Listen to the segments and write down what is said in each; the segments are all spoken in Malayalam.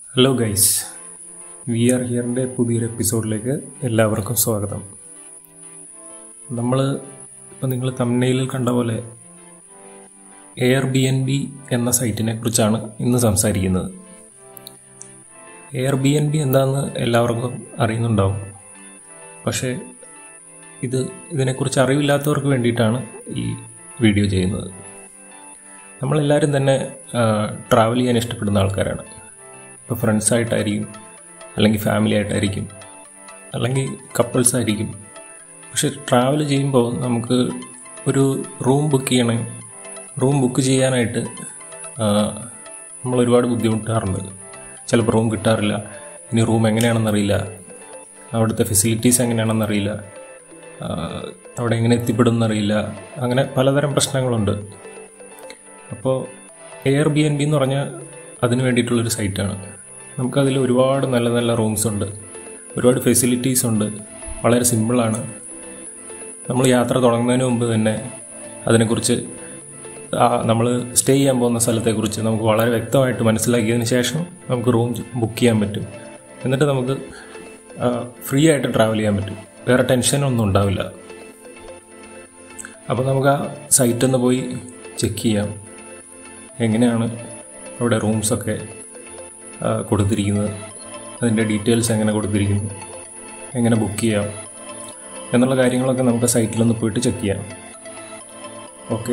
ഹലോ ഗൈസ് വി ആർ ഹിയറിൻ്റെ പുതിയൊരു എപ്പിസോഡിലേക്ക് എല്ലാവർക്കും സ്വാഗതം നമ്മൾ ഇപ്പം നിങ്ങൾ തമിഴ്നയിൽ കണ്ട പോലെ എയർ ബി എൻ ബി എന്ന സൈറ്റിനെ കുറിച്ചാണ് ഇന്ന് സംസാരിക്കുന്നത് എയർ ബി എൻ ബി എന്താണെന്ന് എല്ലാവർക്കും അറിയുന്നുണ്ടാവും പക്ഷേ ഇത് ഇതിനെക്കുറിച്ച് അറിവില്ലാത്തവർക്ക് വേണ്ടിയിട്ടാണ് ഈ വീഡിയോ ചെയ്യുന്നത് നമ്മളെല്ലാവരും തന്നെ ട്രാവൽ ചെയ്യാൻ ഇഷ്ടപ്പെടുന്ന ആൾക്കാരാണ് ഇപ്പോൾ ഫ്രണ്ട്സായിട്ടായിരിക്കും അല്ലെങ്കിൽ ഫാമിലി ആയിട്ടായിരിക്കും അല്ലെങ്കിൽ കപ്പിൾസ് ആയിരിക്കും പക്ഷെ ട്രാവൽ ചെയ്യുമ്പോൾ നമുക്ക് ഒരു റൂം ബുക്ക് ചെയ്യണേ റൂം ബുക്ക് ചെയ്യാനായിട്ട് നമ്മൾ ഒരുപാട് ബുദ്ധിമുട്ടാറുണ്ട് ചിലപ്പോൾ റൂം കിട്ടാറില്ല ഇനി റൂം എങ്ങനെയാണെന്നറിയില്ല അവിടുത്തെ ഫെസിലിറ്റീസ് എങ്ങനെയാണെന്നറിയില്ല അവിടെ എങ്ങനെ എത്തിപ്പെടും എന്നറിയില്ല അങ്ങനെ പലതരം പ്രശ്നങ്ങളുണ്ട് അപ്പോൾ എയർ ബി എൻ ബി എന്ന് പറഞ്ഞാൽ അതിന് വേണ്ടിയിട്ടുള്ളൊരു സൈറ്റാണ് നമുക്കതിൽ ഒരുപാട് നല്ല നല്ല റൂംസ് ഉണ്ട് ഒരുപാട് ഫെസിലിറ്റീസ് ഉണ്ട് വളരെ സിമ്പിളാണ് നമ്മൾ യാത്ര തുടങ്ങുന്നതിന് മുമ്പ് തന്നെ അതിനെക്കുറിച്ച് നമ്മൾ സ്റ്റേ ചെയ്യാൻ പോകുന്ന സ്ഥലത്തെക്കുറിച്ച് നമുക്ക് വളരെ വ്യക്തമായിട്ട് മനസ്സിലാക്കിയതിന് ശേഷം നമുക്ക് റൂം ബുക്ക് ചെയ്യാൻ പറ്റും എന്നിട്ട് നമുക്ക് ഫ്രീ ആയിട്ട് ട്രാവൽ ചെയ്യാൻ പറ്റും വേറെ ടെൻഷനൊന്നും ഉണ്ടാവില്ല അപ്പോൾ നമുക്ക് ആ സൈറ്റിൽ നിന്ന് പോയി ചെക്ക് ചെയ്യാം എങ്ങനെയാണ് അവിടെ റൂംസൊക്കെ കൊടുത്തിരിക്കുന്നത് അതിൻ്റെ ഡീറ്റെയിൽസ് എങ്ങനെ കൊടുത്തിരിക്കുന്നു എങ്ങനെ ബുക്ക് ചെയ്യാം എന്നുള്ള കാര്യങ്ങളൊക്കെ നമുക്ക് സൈറ്റിലൊന്ന് പോയിട്ട് ചെക്ക് ചെയ്യാം ഓക്കെ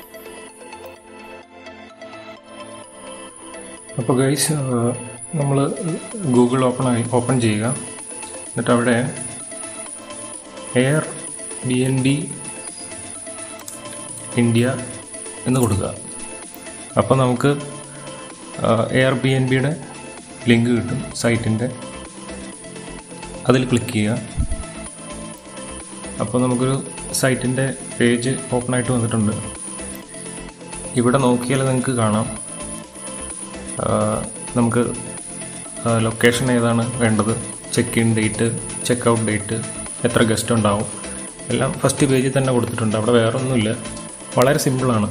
അപ്പോൾ ഗൈസ് നമ്മൾ ഗൂഗിൾ ഓപ്പൺ ആയി ഓപ്പൺ ചെയ്യുക എന്നിട്ട് അവിടെ air B N B India എന്ന് കൊടുക്കുക അപ്പോൾ നമുക്ക് എയർ ബി എൻ ബിയുടെ ലിങ്ക് കിട്ടും സൈറ്റിൻ്റെ അതിൽ ക്ലിക്ക് ചെയ്യുക അപ്പോൾ നമുക്കൊരു സൈറ്റിൻ്റെ പേജ് ഓപ്പൺ ആയിട്ട് വന്നിട്ടുണ്ട് ഇവിടെ നോക്കിയാൽ നിങ്ങൾക്ക് കാണാം നമുക്ക് ലൊക്കേഷൻ ഏതാണ് വേണ്ടത് check in date check out date എത്ര ഗസ്റ്റ് ഉണ്ടാവും എല്ലാം ഫസ്റ്റ് പേജിൽ തന്നെ കൊടുത്തിട്ടുണ്ട് അവിടെ വേറെ ഒന്നുമില്ല വളരെ സിമ്പിളാണ്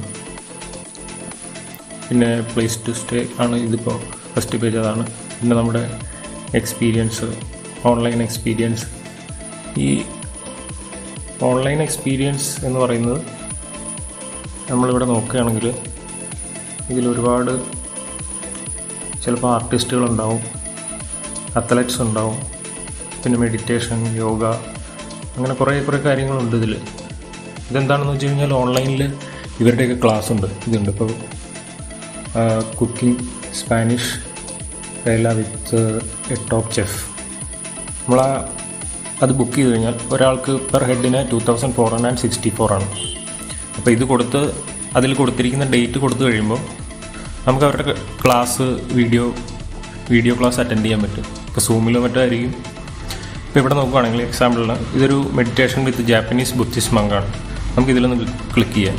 പിന്നെ പ്ലേസ് ടു സ്റ്റേ ആണ് ഇതിപ്പോൾ ഫസ്റ്റ് പേജ് അതാണ് പിന്നെ നമ്മുടെ എക്സ്പീരിയൻസ് ഓൺലൈൻ എക്സ്പീരിയൻസ് ഈ ഓൺലൈൻ എക്സ്പീരിയൻസ് എന്ന് പറയുന്നത് നമ്മളിവിടെ നോക്കുകയാണെങ്കിൽ ഇതിൽ ഒരുപാട് ചിലപ്പോൾ ആർട്ടിസ്റ്റുകളുണ്ടാവും അത്ലറ്റ്സ് ഉണ്ടാവും പിന്നെ മെഡിറ്റേഷൻ യോഗ അങ്ങനെ കുറേ കുറേ കാര്യങ്ങളുണ്ട് ഇതിൽ ഇതെന്താണെന്ന് വെച്ച് കഴിഞ്ഞാൽ ഓൺലൈനിൽ ഇവരുടെയൊക്കെ ക്ലാസ് ഉണ്ട് ഇതുണ്ട് ഇപ്പോൾ cooking Spanish paella with a top chef നമ്മൾ അത് ബുക്ക് ചെയ്ത് കഴിഞ്ഞാൽ ഒരാൾക്ക് പെർ ഹെഡിന് two thousand four hundred and sixty four ആണ് അപ്പോൾ ഇത് കൊടുത്ത് അതിൽ കൊടുത്തിരിക്കുന്ന ഡേറ്റ് കൊടുത്തു കഴിയുമ്പോൾ നമുക്ക് അവരുടെ class video video class attend ചെയ്യാൻ പറ്റും ഇപ്പോൾ സൂമിലോ മറ്റോ ആയിരിക്കും ഇപ്പോൾ ഇവിടെ നോക്കുകയാണെങ്കിൽ എക്സാമ്പിളിന് ഇതൊരു മെഡിറ്റേഷൻ വിത്ത് ജാപ്പനീസ് ബുദ്ധിസ്റ്റ് മങ്കാണ് നമുക്ക് ഇതിലൊന്ന് ക്ലിക്ക് ചെയ്യാം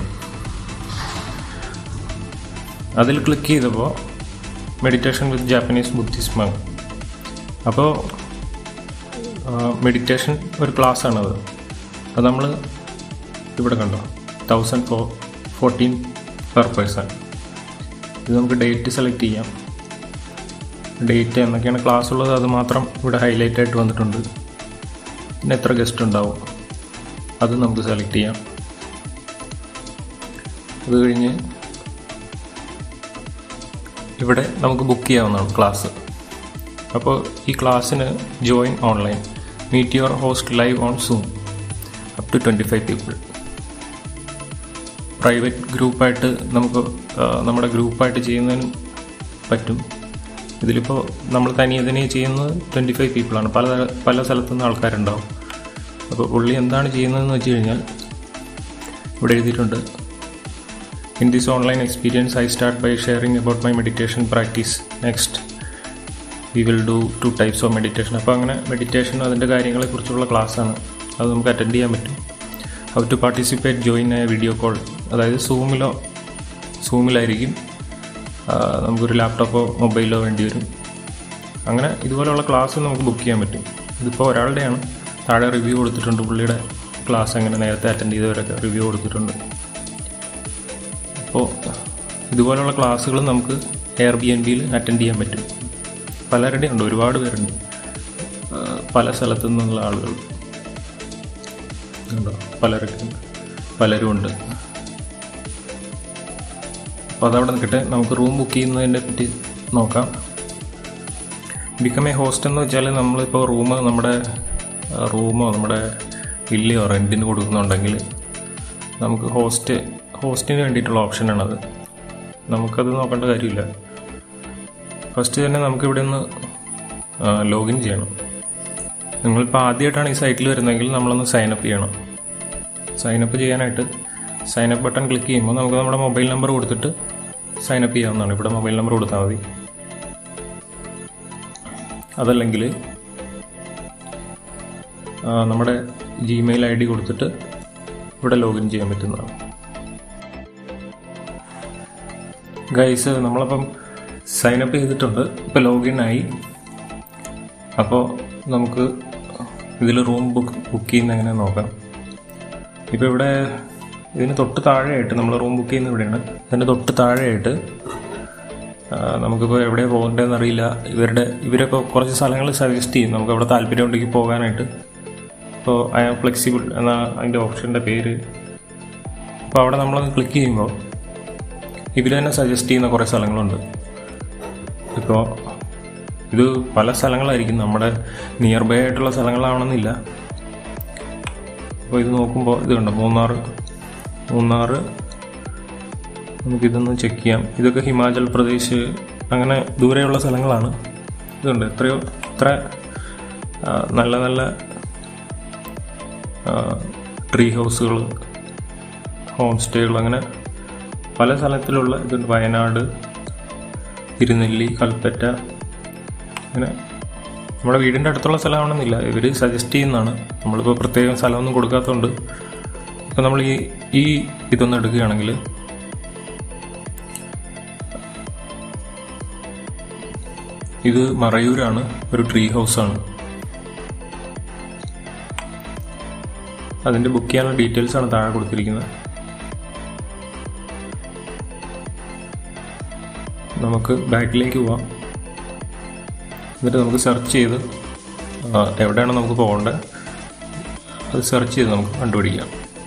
അതിൽ ക്ലിക്ക് ചെയ്തപ്പോൾ meditation with Japanese Buddhist monk അപ്പോൾ മെഡിറ്റേഷൻ ഒരു ക്ലാസ് ആണത് അത് നമ്മൾ ഇവിടെ കണ്ടോ thousand four fourteen per person ഇത് നമുക്ക് ഡേറ്റ് സെലക്ട് ചെയ്യാം ഡേറ്റ് എന്നൊക്കെയാണ് ക്ലാസ് ഉള്ളത് അത് മാത്രം ഇവിടെ ഹൈലൈറ്റ് ആയിട്ട് വന്നിട്ടുണ്ട് പിന്നെ എത്ര ഗസ്റ്റ് ഉണ്ടാവും അത് നമുക്ക് സെലക്ട് ചെയ്യാം അത് കഴിഞ്ഞ് ഇവിടെ നമുക്ക് ബുക്ക് ചെയ്യാവുന്നതാണ് ക്ലാസ് അപ്പോൾ ഈ ക്ലാസ്സിന് join online meet your host live on Zoom up to twenty five people private ഗ്രൂപ്പായിട്ട് നമുക്ക് നമ്മുടെ ഗ്രൂപ്പായിട്ട് ചെയ്യുന്നതിനും പറ്റും ഇതിലിപ്പോൾ നമ്മൾ തനിയെ തനിയെ ചെയ്യുന്നത് ട്വൻറ്റി ഫൈവ് പീപ്പിളാണ് പല പല സ്ഥലത്തുനിന്ന് ആൾക്കാരുണ്ടാവും അപ്പോൾ പുള്ളി എന്താണ് ചെയ്യുന്നതെന്ന് വെച്ച് കഴിഞ്ഞാൽ ഇവിടെ എഴുതിയിട്ടുണ്ട് in this online experience I start by sharing about my meditation practice next we will do two types of meditation അപ്പോൾ അങ്ങനെ മെഡിറ്റേഷൻ അതിൻ്റെ കാര്യങ്ങളെക്കുറിച്ചുള്ള ക്ലാസ്സാണ് അത് നമുക്ക് അറ്റൻഡ് ചെയ്യാൻ പറ്റും how to participate join a video call അതായത് സൂമിലോ സൂമിലായിരിക്കും നമുക്കൊരു ലാപ്ടോപ്പോ മൊബൈലോ വേണ്ടി വരും അങ്ങനെ ഇതുപോലെയുള്ള ക്ലാസ് നമുക്ക് ബുക്ക് ചെയ്യാൻ പറ്റും ഇതിപ്പോൾ ഒരാളുടെയാണ് താഴെ റിവ്യൂ കൊടുത്തിട്ടുണ്ട് പുള്ളിയുടെ ക്ലാസ് എങ്ങനെ നേരത്തെ അറ്റൻഡ് ചെയ്തവരൊക്കെ റിവ്യൂ കൊടുത്തിട്ടുണ്ട് അപ്പോൾ ഇതുപോലുള്ള ക്ലാസ്സുകൾ നമുക്ക് എയർ ബി എൻ ബിയിൽ അറ്റൻഡ് ചെയ്യാൻ പറ്റും പലരുടെയും ഉണ്ട് ഒരുപാട് പേരുണ്ട് ആ, പല സ്ഥലത്തു നിന്നുള്ള ആളുകൾ ഉണ്ടോ പലരൊക്കെ പലരും ഉണ്ട് അപ്പോൾ അതവിടെ നിൽക്കട്ടെ നമുക്ക് റൂം ബുക്ക് ചെയ്യുന്നതിനെ പറ്റി നോക്കാം ബിക്കം എ ഹോസ്റ്റ് എന്ന് വെച്ചാൽ നമ്മളിപ്പോൾ റൂം നമ്മുടെ റൂമോ നമ്മുടെ വില്ലയോ റെൻറ്റിന് കൊടുക്കുന്നുണ്ടെങ്കിൽ നമുക്ക് ഹോസ്റ്റ് ഹോസ്റ്റിന് വേണ്ടിയിട്ടുള്ള ഓപ്ഷനാണത് നമുക്കത് നോക്കേണ്ട കാര്യമില്ല ഫസ്റ്റ് തന്നെ നമുക്ക് ഇവിടെ നിന്ന് ലോഗിൻ ചെയ്യണം നിങ്ങളിപ്പോൾ ആദ്യമായിട്ടാണ് ഈ സൈറ്റിൽ വരുന്നതെങ്കിൽ നമ്മളൊന്ന് സൈനപ്പ് ചെയ്യണം സൈനപ്പ് ചെയ്യാനായിട്ട് സൈനപ്പ് ബട്ടൺ ക്ലിക്ക് ചെയ്യുമ്പോൾ നമുക്ക് നമ്മുടെ മൊബൈൽ നമ്പർ കൊടുത്തിട്ട് സൈനപ്പ് ചെയ്യാവുന്നതാണ് ഇവിടെ മൊബൈൽ നമ്പർ കൊടുത്താൽ മതി അതല്ലെങ്കിൽ ആ, നമ്മുടെ ജിമെയിൽ ഐ ഡി കൊടുത്തിട്ട് ഇവിടെ ലോഗിൻ ചെയ്യാൻ പറ്റുന്നതാണ് ഗൈസ് നമ്മളപ്പം സൈനപ്പ് ചെയ്തിട്ടുണ്ട് ഇപ്പോൾ ലോഗിൻ ആയി അപ്പോൾ നമുക്ക് ഇതിൽ റൂം ബുക്ക് ബുക്ക് ചെയ്യുന്ന എങ്ങനെ നോക്കാം ഇപ്പോൾ ഇവിടെ ഇതിന് തൊട്ട് താഴെയായിട്ട് നമ്മൾ റൂം ബുക്ക് ചെയ്യുന്ന ഇവിടെയാണ് ഇതിൻ്റെ തൊട്ട് താഴെയായിട്ട് ആ, നമുക്കിപ്പോൾ എവിടെ പോകേണ്ടതെന്ന് അറിയില്ല ഇവരുടെ ഇവരൊക്കെ കുറച്ച് സ്ഥലങ്ങൾ സജസ്റ്റ് ചെയ്യും നമുക്ക് അവിടെ താല്പര്യം ഉണ്ടെങ്കിൽ പോകാനായിട്ട് ഇപ്പോൾ ഐ ആം ഫ്ലെക്സിബിൾ എന്ന അതിൻ്റെ ഓപ്ഷൻ്റെ പേര് അപ്പോൾ അവിടെ നമ്മളൊന്ന് ക്ലിക്ക് ചെയ്യുമ്പോൾ ഇവർ തന്നെ സജസ്റ്റ് ചെയ്യുന്ന കുറേ സ്ഥലങ്ങളുണ്ട് ഇപ്പോൾ ഇത് പല സ്ഥലങ്ങളായിരിക്കും നമ്മുടെ നിയർ ബൈ ആയിട്ടുള്ള സ്ഥലങ്ങളാവണമെന്നില്ല അപ്പോൾ ഇത് നോക്കുമ്പോൾ ഇത് കണ്ടോ മൂന്നാർ മൂന്നാർ നമുക്കിതൊന്ന് ചെക്ക് ചെയ്യാം ഇതൊക്കെ ഹിമാചൽ പ്രദേശ് അങ്ങനെ ദൂരെയുള്ള സ്ഥലങ്ങളാണ് ഇതുണ്ട് എത്രയോ ഇത്ര ആ, നല്ല നല്ല ട്രീ ഹൗസുകൾ ഹോം സ്റ്റേകൾ അങ്ങനെ പല സ്ഥലത്തിലുള്ള ഇതുണ്ട് വയനാട് തിരുനെല്ലി കൽപ്പറ്റ അങ്ങനെ നമ്മുടെ വീടിൻ്റെ അടുത്തുള്ള സ്ഥലമാണെന്നില്ല ഇവർ സജസ്റ്റ് ചെയ്യുന്നതാണ് നമ്മളിപ്പോൾ പ്രത്യേകം സ്ഥലമൊന്നും കൊടുക്കാത്തതുകൊണ്ട് ഇപ്പം നമ്മൾ ഈ ഈ ഇതൊന്ന് എടുക്കുകയാണെങ്കിൽ ഇത് മറയൂരാണ് ഒരു ട്രീ ഹൗസാണ് അതിൻ്റെ ബുക്ക് ചെയ്യാനുള്ള ഡീറ്റെയിൽസ് ആണ് താഴെ കൊടുത്തിരിക്കുന്നത് നമുക്ക് ബാക്കിലേക്ക് പോവാം എന്നിട്ട് നമുക്ക് സെർച്ച് ചെയ്ത് ആ, എവിടെയാണ് നമുക്ക് പോകേണ്ടത് അത് സെർച്ച് ചെയ്ത് നമുക്ക് കണ്ടുപിടിക്കാം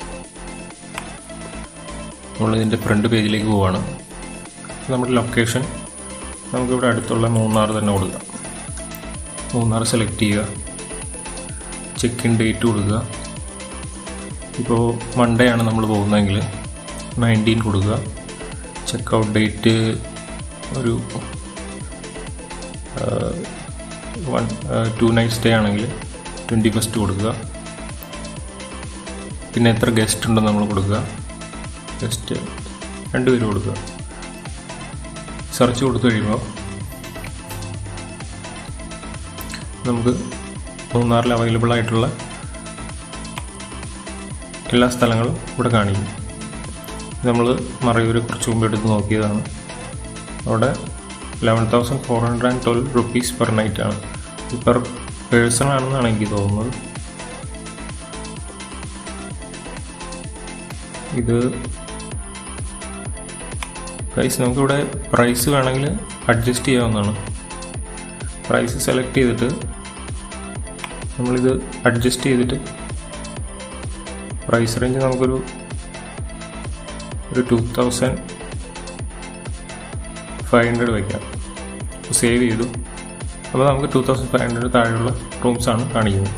നമ്മളിതിൻ്റെ ഫ്രണ്ട് പേജിലേക്ക് പോവാണ് നമ്മുടെ ലൊക്കേഷൻ നമുക്കിവിടെ അടുത്തുള്ള മൂന്നാർ തന്നെ കൊടുക്കാം മൂന്നാർ സെലക്ട് ചെയ്യുക ചെക്ക് ഇൻ ഡേറ്റ് കൊടുക്കുക ഇപ്പോൾ മൺഡേ ആണ് നമ്മൾ പോകുന്നതെങ്കിൽ നയൻറ്റീൻ കൊടുക്കുക ചെക്ക് ഔട്ട് ഡേറ്റ് ഒരു വൺ ടു നൈറ്റ് സ്റ്റേ ആണെങ്കിൽ ട്വൻറ്റി ഫസ്റ്റ് കൊടുക്കുക പിന്നെ എത്ര ഗസ്റ്റ് ഉണ്ടെന്ന് നമ്മൾ കൊടുക്കുക ഗസ്റ്റ് രണ്ട് പേര് കൊടുക്കുക സെർച്ച് കൊടുത്തു കഴിയുമ്പോൾ നമുക്ക് മൂന്നാറിൽ അവൈലബിൾ ആയിട്ടുള്ള എല്ലാ സ്ഥലങ്ങളും ഇവിടെ കാണിക്കും നമ്മൾ മറയൂർ കുറച്ച് മുമ്പ് എടുത്ത് നോക്കിയതാണ് അവിടെ eleven thousand four hundred and twelve rupees per night ആണ് പെർ പേഴ്സൺ ആണെന്നാണ് എനിക്ക് തോന്നുന്നത് ഇത് പ്രൈസ് നമുക്കിവിടെ പ്രൈസ് വേണമെങ്കിൽ അഡ്ജസ്റ്റ് ചെയ്യാവുന്നതാണ് പ്രൈസ് സെലക്ട് ചെയ്തിട്ട് നമ്മളിത് അഡ്ജസ്റ്റ് ചെയ്തിട്ട് പ്രൈസ് റേഞ്ച് നമുക്കൊരു ഒരു ടു തൗസൻഡ് ഫൈവ് ഹൺഡ്രഡ് വയ്ക്കാം സേവ് ചെയ്തു അപ്പോൾ നമുക്ക് ടു തൗസൻഡ് ഫൈവ് ഹൺഡ്രഡ് താഴെയുള്ള റൂംസാണ് കാണിക്കുന്നത്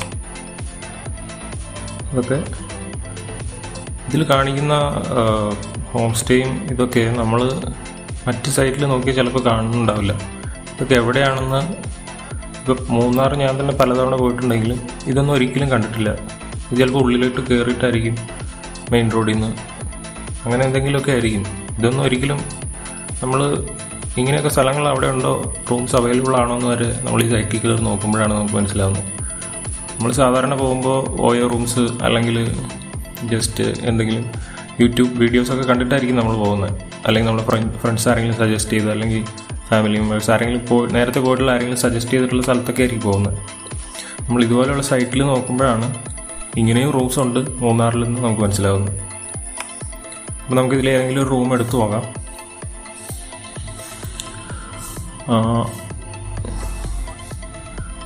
അതൊക്കെ ഇതിൽ കാണിക്കുന്ന ഹോം സ്റ്റേയും ഇതൊക്കെ നമ്മൾ മറ്റ് സൈറ്റിൽ നോക്കിയാൽ ചിലപ്പോൾ കാണുന്നുണ്ടാവില്ല ഇതൊക്കെ എവിടെയാണെന്ന് ഇപ്പോൾ മൂന്നാർ ഞാൻ തന്നെ പലതവണ പോയിട്ടുണ്ടെങ്കിലും ഇതൊന്നും ഒരിക്കലും കണ്ടിട്ടില്ല ഇത് ചിലപ്പോൾ ഉള്ളിലോട്ട് കയറിയിട്ടായിരിക്കും മെയിൻ റോഡിൽ നിന്ന് അങ്ങനെ എന്തെങ്കിലുമൊക്കെ ആയിരിക്കും ഇതൊന്നും ഒരിക്കലും നമ്മൾ ഇങ്ങനെയൊക്കെ സ്ഥലങ്ങൾ അവിടെ ഉണ്ടോ റൂംസ് അവൈലബിൾ ആണോ എന്ന് വരെ നമ്മൾ ഈ സൈറ്റിൽ കയറി നോക്കുമ്പോഴാണ് നമുക്ക് മനസ്സിലാവുന്നത് നമ്മൾ സാധാരണ പോകുമ്പോൾ ഓയോ റൂംസ് അല്ലെങ്കിൽ ജസ്റ്റ് എന്തെങ്കിലും യൂട്യൂബ് വീഡിയോസൊക്കെ കണ്ടിട്ടായിരിക്കും നമ്മൾ പോകുന്നത് അല്ലെങ്കിൽ നമ്മുടെ ഫ്രണ്ട് ഫ്രണ്ട്സ് ആരെങ്കിലും സജസ്റ്റ് ചെയ്ത് അല്ലെങ്കിൽ ഫാമിലി മെമ്പേഴ്സ് ആരെങ്കിലും പോയി നേരത്തെ പോയിട്ടുള്ള ആരെങ്കിലും സജസ്റ്റ് ചെയ്തിട്ടുള്ള സ്ഥലത്തൊക്കെ ആയിരിക്കും പോകുന്നത് നമ്മൾ ഇതുപോലെയുള്ള സൈറ്റിൽ നോക്കുമ്പോഴാണ് ഇങ്ങനെയും റൂംസ് ഉണ്ട് മൂന്നാറിൽ നിന്ന് നമുക്ക് മനസ്സിലാവുന്നത് അപ്പോൾ നമുക്ക് ഇതിൽ ഏതെങ്കിലും ഒരു റൂം എടുത്തു നോക്കാം ആ,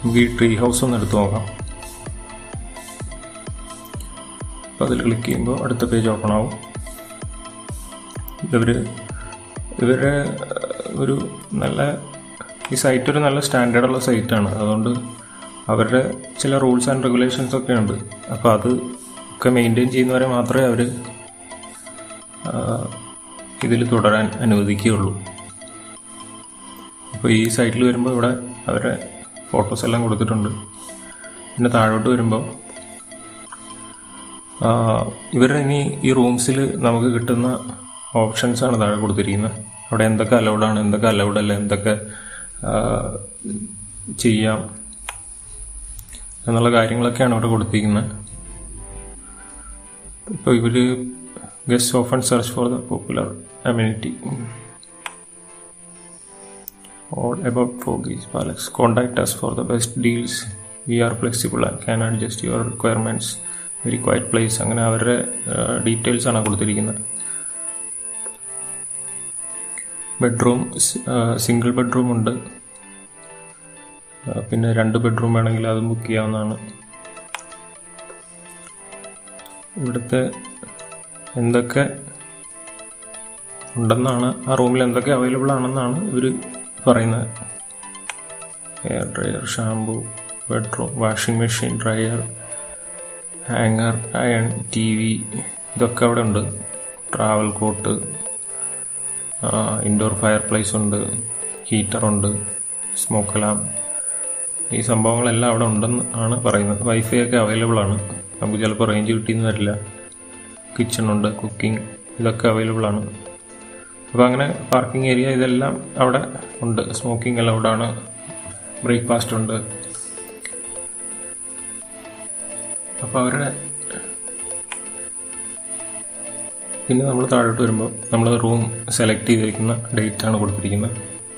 നമുക്ക് ഈ ട്രീ ഹൗസ് ഒന്ന് എടുത്ത് നോക്കാം അപ്പോൾ അതിൽ ക്ലിക്ക് ചെയ്യുമ്പോൾ അടുത്ത പേജ് ഓപ്പൺ ആവും ഇവർ ഇവരുടെ ഒരു നല്ല ഈ സൈറ്റ് ഒരു നല്ല സ്റ്റാൻഡേർഡുള്ള സൈറ്റാണ് അതുകൊണ്ട് അവരുടെ ചില റൂൾസ് ആൻഡ് റെഗുലേഷൻസ് ഒക്കെ ഉണ്ട് അപ്പോൾ അത് ഒക്കെ മെയിൻറ്റെയിൻ ചെയ്യുന്നവരെ മാത്രമേ അവർ ഇതിൽ തുടരാൻ അനുവദിക്കുകയുള്ളൂ അപ്പോൾ ഈ സൈറ്റിൽ വരുമ്പോൾ ഇവിടെ അവരുടെ ഫോട്ടോസ് എല്ലാം കൊടുത്തിട്ടുണ്ട് പിന്നെ താഴോട്ട് വരുമ്പോൾ ഇവരുടെ ഇനി ഈ റൂംസിൽ നമുക്ക് കിട്ടുന്ന ഓപ്ഷൻസ് ആണ് താഴെ കൊടുത്തിരിക്കുന്നത് അവിടെ എന്തൊക്കെ അലൗഡ് ആണ് എന്തൊക്കെ അലൗഡ് അല്ല എന്തൊക്കെ ചെയ്യാം എന്നുള്ള കാര്യങ്ങളൊക്കെയാണ് അവിടെ കൊടുത്തിരിക്കുന്നത് ഇപ്പോൾ ഇവർ guest often search for the popular amenity all about Foggies Palace. Contact us for the best deals. We are flexible and can adjust your requirements. Very quiet place അങ്ങനെ അവരുടെ ഡീറ്റെയിൽസ് ആണ് കൊടുത്തിരിക്കുന്നത് ബെഡ്റൂം സിംഗിൾ ബെഡ്റൂം ഉണ്ട് പിന്നെ രണ്ട് ബെഡ്റൂം വേണമെങ്കിൽ അതും ബുക്ക് ചെയ്യാവുന്നതാണ് ഇവിടുത്തെ എന്തൊക്കെ ഉണ്ടെന്നാണ് ആ റൂമിൽ എന്തൊക്കെ അവൈലബിൾ ആണെന്നാണ് ഇവർ പറയുന്നത് hair dryer shampoo bedroom washing machine dryer hanger iron T V ഇതൊക്കെ അവിടെ ഉണ്ട് travel cot indoor fireplace ഉണ്ട് ഹീറ്ററുണ്ട് സ്മോക്ക് അലാം ഈ സംഭവങ്ങളെല്ലാം അവിടെ ഉണ്ടെന്ന് ആണ് പറയുന്നത് വൈഫൈ ഒക്കെ അവൈലബിൾ ആണ് നമുക്ക് ചിലപ്പോൾ റേഞ്ച് കിട്ടിയെന്ന് വരില്ല കിച്ചണുണ്ട് കുക്കിംഗ് ഇതൊക്കെ അവൈലബിൾ ആണ് അപ്പോൾ അങ്ങനെ പാർക്കിംഗ് ഏരിയ ഇതെല്ലാം അവിടെ ഉണ്ട് സ്മോക്കിംഗ് അലൗഡ് ആണ് ബ്രേക്ക്ഫാസ്റ്റ് ഉണ്ട് അപ്പോൾ അവരുടെ പിന്നെ നമ്മൾ താഴോട്ട് വരുമ്പോൾ നമ്മൾ റൂം സെലക്ട് ചെയ്തിരിക്കുന്ന ഡേറ്റ് ആണ് കൊടുത്തിരിക്കുന്നത്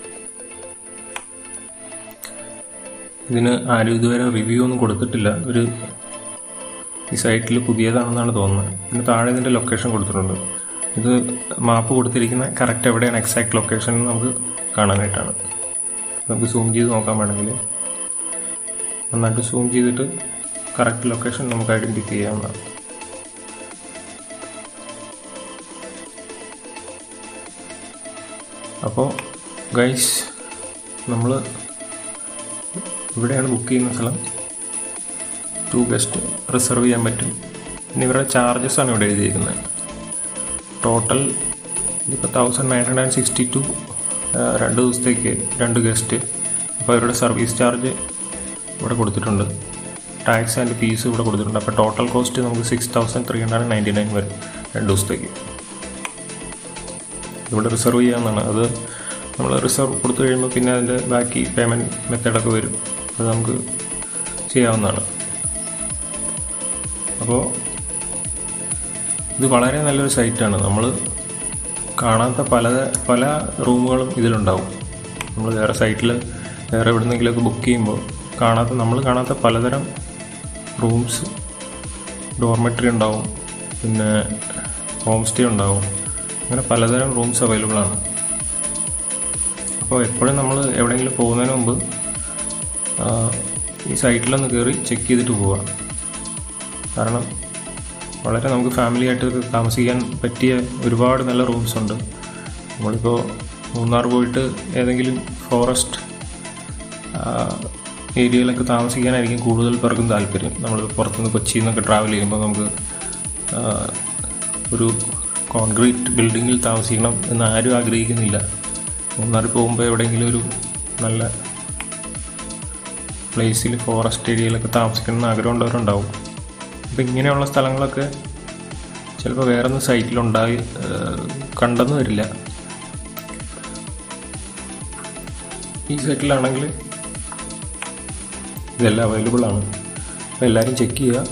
ഇതിന് ആരും ഇതുവരെ റിവ്യൂ ഒന്നും കൊടുത്തിട്ടില്ല ഒരു ഈ സൈറ്റിൽ പുതിയതാണെന്നാണ് തോന്നുന്നത് പിന്നെ താഴെ ഇതിൻ്റെ ലൊക്കേഷൻ കൊടുത്തിട്ടുണ്ട് ഇത് മാപ്പ് കൊടുത്തിരിക്കുന്ന കറക്റ്റ് എവിടെയാണ് എക്സാക്ട് ലൊക്കേഷൻ നമുക്ക് കാണാനായിട്ടാണ് നമുക്ക് സൂം ചെയ്ത് നോക്കാൻ വേണമെങ്കിൽ നന്നായിട്ട് സൂം ചെയ്തിട്ട് കറക്റ്റ് ലൊക്കേഷൻ നമുക്ക് ഐഡൻറ്റിഫൈ ചെയ്യാവുന്നതാണ് അപ്പോൾ ഗൈസ് നമ്മൾ ഇവിടെയാണ് ബുക്ക് ചെയ്യുന്ന സ്ഥലം ടു ഗസ്റ്റ് റിസർവ് ചെയ്യാൻ പറ്റും പിന്നെ ഇവരുടെ ചാർജസ് ആണ് ഇവിടെ എഴുതിയിരിക്കുന്നത് ടോട്ടൽ ഇതിപ്പോൾ thousand nine hundred and sixty two രണ്ട് ദിവസത്തേക്ക് രണ്ട് ഗസ്റ്റ് അപ്പോൾ അവരുടെ സർവീസ് ചാർജ് ഇവിടെ കൊടുത്തിട്ടുണ്ട് ടാക്സ് ആൻഡ് ഫീസ് ഇവിടെ കൊടുത്തിട്ടുണ്ട് അപ്പോൾ ടോട്ടൽ കോസ്റ്റ് നമുക്ക് six thousand three hundred ninety nine വരും രണ്ട് ദിവസത്തേക്ക് ഇവിടെ റിസർവ് ചെയ്യാവുന്നതാണ് അത് നമ്മൾ റിസർവ് കൊടുത്തു കഴിയുമ്പോൾ പിന്നെ അതിൻ്റെ ബാക്കി പേയ്മെൻറ്റ് മെത്തേഡൊക്കെ വരും അത് നമുക്ക് ചെയ്യാവുന്നതാണ് അപ്പോൾ ഇത് വളരെ നല്ലൊരു സൈറ്റാണ് നമ്മൾ കാണാത്ത പല പല റൂമുകളും ഇതിലുണ്ടാവും നമ്മൾ വേറെ സൈറ്റിൽ വേറെ എവിടെന്നെങ്കിലുമൊക്കെ ബുക്ക് ചെയ്യുമ്പോൾ കാണാത്ത നമ്മൾ കാണാത്ത പലതരം റൂംസ് ഡോർമെട്രി ഉണ്ടാവും പിന്നെ ഹോം സ്റ്റേ ഉണ്ടാവും അങ്ങനെ പലതരം റൂംസ് അവൈലബിൾ ആണ് അപ്പോൾ എപ്പോഴും നമ്മൾ എവിടെയെങ്കിലും പോകുന്നതിന് മുമ്പ് ഈ സൈറ്റിലൊന്ന് കയറി ചെക്ക് ചെയ്തിട്ട് പോവുക കാരണം വളരെ നമുക്ക് ഫാമിലി ആയിട്ട് താമസിക്കാൻ പറ്റിയ ഒരുപാട് നല്ല റൂംസ് ഉണ്ട് നമ്മളിപ്പോൾ മൂന്നാർ പോയിട്ട് ഏതെങ്കിലും ഫോറസ്റ്റ് ഏരിയയിലൊക്കെ താമസിക്കാനായിരിക്കും കൂടുതൽ പേർക്കും താല്പര്യം നമ്മൾ പുറത്തുനിന്ന് കൊച്ചിയിൽ നിന്നൊക്കെ ട്രാവൽ ചെയ്യുമ്പോൾ നമുക്ക് ഒരു കോൺക്രീറ്റ് ബിൽഡിങ്ങിൽ താമസിക്കണം എന്ന് ആരും ആഗ്രഹിക്കുന്നില്ല മൂന്നാറിൽ പോകുമ്പോൾ എവിടെയെങ്കിലും ഒരു നല്ല പ്ലേസിൽ ഫോറസ്റ്റ് ഏരിയയിലൊക്കെ താമസിക്കണം എന്ന് ആഗ്രഹമുള്ളവരുണ്ടാവും അപ്പോൾ ഇങ്ങനെയുള്ള സ്ഥലങ്ങളൊക്കെ ചിലപ്പോൾ വേറൊന്നും സൈറ്റിലുണ്ടായി കണ്ടെന്ന് വരില്ല ഈ സൈറ്റിലാണെങ്കിൽ ഇതെല്ലാം അവൈലബിൾ ആണ് അപ്പോൾ എല്ലാവരും ചെക്ക് ചെയ്യുക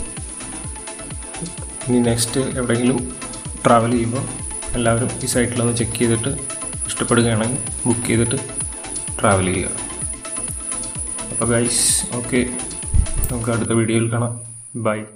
ഇനി നെക്സ്റ്റ് എവിടെയെങ്കിലും ട്രാവൽ ചെയ്യുമ്പോൾ എല്ലാവരും ഈ സൈറ്റിലൊന്ന് ചെക്ക് ചെയ്തിട്ട് ഇഷ്ടപ്പെടുകയാണെങ്കിൽ ബുക്ക് ചെയ്തിട്ട് ട്രാവൽ ചെയ്യുക അപ്പോൾ ഗൈസ് ഓക്കെ നമുക്ക് അടുത്ത വീഡിയോയിൽ കാണാം ബൈ